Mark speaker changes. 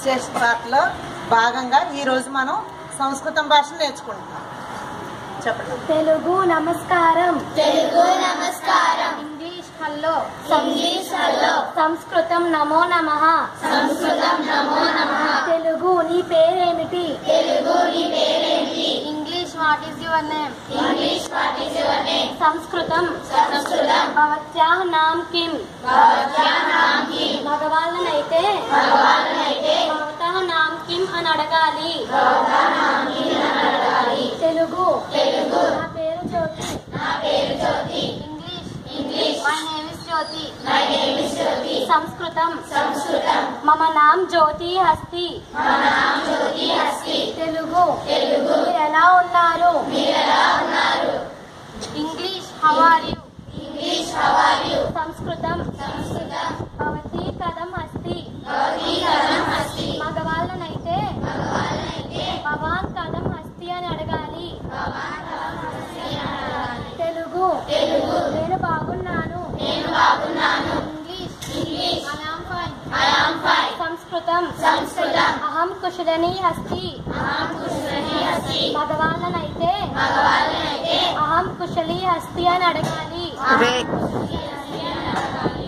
Speaker 1: విశేషతలో భాగంగా ఈరోజు మనం సంస్కృతం భాష నేర్చుకుంటున్నాం చెప్పండి
Speaker 2: తెలుగు నమస్కారం
Speaker 3: తెలుగు నమస్కారం
Speaker 2: ఇంగ్లీష్ హలో
Speaker 3: ఇంగ్లీష్ హలో
Speaker 2: సంస్కృతం నమో నమః
Speaker 3: సంస్కృతం నమో నమః
Speaker 2: తెలుగు నీ పేరేమిటి
Speaker 3: తెలుగు నీ పేరేంటి
Speaker 2: English what is your name
Speaker 3: English what is your name
Speaker 2: Samskritam
Speaker 3: Samskritam
Speaker 2: భవత్యాహ నామ్ కిం
Speaker 3: భవత్యా నామ్ కిం
Speaker 2: మగవాళ్ళనైతే
Speaker 3: భగవానైతే
Speaker 2: భవతః నామ్ కిం అని అడగాలి
Speaker 3: భవతా నామ్ కిం అని అడగాలి
Speaker 2: తెలుగు
Speaker 3: తెలుగు
Speaker 2: నా పేరు జ్యోతి
Speaker 3: నా పేరు Jyoti
Speaker 2: English
Speaker 3: English
Speaker 2: my name is Jyoti
Speaker 3: my name is Jyoti
Speaker 2: Samskritam
Speaker 3: Samskritam
Speaker 2: మమ నామ్ జ్యోతి హస్తి
Speaker 3: మమ నామ్ జ్యోతి అస్తి
Speaker 2: తెలుగు
Speaker 3: తెలుగు
Speaker 2: మీరు ఎలా ఉన్నారు
Speaker 3: మీరెలా ఉన్నారు
Speaker 2: English how are you
Speaker 3: English how are you
Speaker 2: Samskritam
Speaker 3: Samskritam
Speaker 2: భవతి కథం అస్తి
Speaker 3: భవతి కథం అస్తి
Speaker 2: మగవాళ్ళనైతే
Speaker 3: భగవానైతే
Speaker 2: భవాన్ కథం అస్తి అని అడగాలి
Speaker 3: భగవాన్ కథం అస్తి అని అడగాలి
Speaker 2: తెలుగు
Speaker 3: తెలుగు
Speaker 2: నేను బాగున్నాను
Speaker 3: నేను బాగున్నాను
Speaker 2: English
Speaker 3: English
Speaker 2: I am fine
Speaker 3: I am fine
Speaker 2: Samskritam
Speaker 3: Samskritam
Speaker 2: అహం కుశలని హస్తి
Speaker 3: అహం కుశలని అస్తి
Speaker 2: మగవాళ్ళనైతే
Speaker 3: మగవాళ్ళనైతే
Speaker 2: అహం కుశలి హస్తి అని అడగాలి
Speaker 1: రే
Speaker 3: కుశలి అస్తి అని అడగాలి